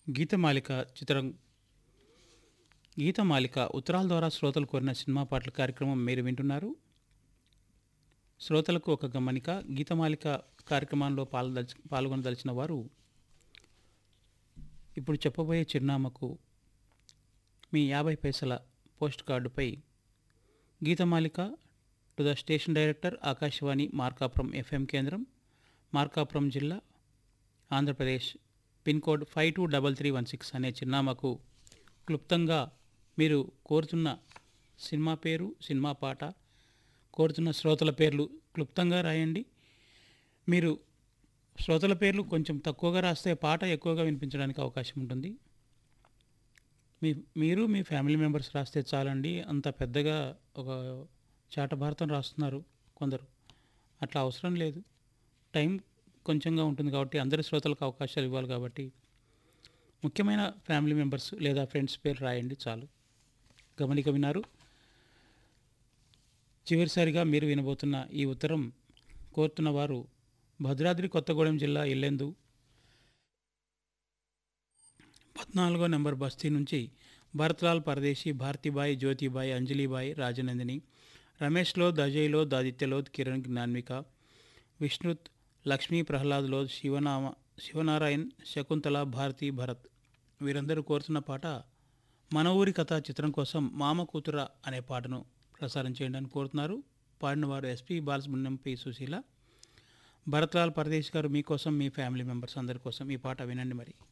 గీతమాలిక చిత్రం గీతమాలిక ఉత్తరాల ద్వారా శ్రోతలు కోరిన సినిమా పాటల కార్యక్రమం మీరు వింటున్నారు శ్రోతలకు ఒక గమనిక గీతమాలిక కార్యక్రమంలో పాల్దల్చి పాల్గొనదలిచిన వారు ఇప్పుడు చెప్పబోయే చిరునామాకు మీ యాభై పైసల పోస్ట్ కార్డుపై Geetamalika to the station director Akashvani Markapuram FM కేంద్రం మార్కాపురం జిల్లా Andhra Pradesh pin code five two double three one six అనే చిరునామాకు క్లుప్తంగా మీరు కోరుతున్న సినిమా పేరు సినిమా పాట కోరుతున్న శ్రోతల పేర్లు క్లుప్తంగా రాయండి మీరు శ్రోతల పేర్లు కొంచెం తక్కువగా రాస్తే పాట ఎక్కువగా వినిపించడానికి అవకాశం ఉంటుంది మీ మీరు మీ ఫ్యామిలీ మెంబర్స్ రాస్తే చాలండి అంత పెద్దగా ఒక చాట భారతం రాస్తున్నారు కొందరు అట్లా అవసరం లేదు టైం కొంచెంగా ఉంటుంది కాబట్టి అందరి శ్రోతలకు అవకాశాలు ఇవ్వాలి కాబట్టి ముఖ్యమైన ఫ్యామిలీ మెంబర్స్ లేదా ఫ్రెండ్స్ పేరు రాయండి చాలు గమనిక విన్నారు చివరిసారిగా మీరు వినబోతున్న ఈ ఉత్తరం కోరుతున్న వారు భద్రాద్రి కొత్తగూడెం జిల్లా ఇల్లెందు పద్నాలుగో నెంబర్ బస్తీ నుంచి భరత్లాల్ పరదేశి భారతీబాయి జ్యోతిబాయి అంజలిబాయి రాజనందిని రమేష్ లోద్ అజయ్ లోద్ ఆదిత్య లోద్ కిరణ్ జ్ఞాన్విక విష్ణుత్ లక్ష్మీ ప్రహ్లాద్ లోద్ శివనామ శివనారాయణ్ శకుంతల భారతి భరత్ వీరందరూ కోరుతున్న పాట మన ఊరి కథ చిత్రం కోసం మామ కూతుర అనే పాటను ప్రసారం చేయండి అని కోరుతున్నారు పాడిన వారు ఎస్పి బాలసుబ్రహ్మణ్యం పి సుశీల భరత్లాల్ పరదేశ్ గారు మీకోసం మీ ఫ్యామిలీ మెంబర్స్ అందరి కోసం ఈ పాట వినండి మరి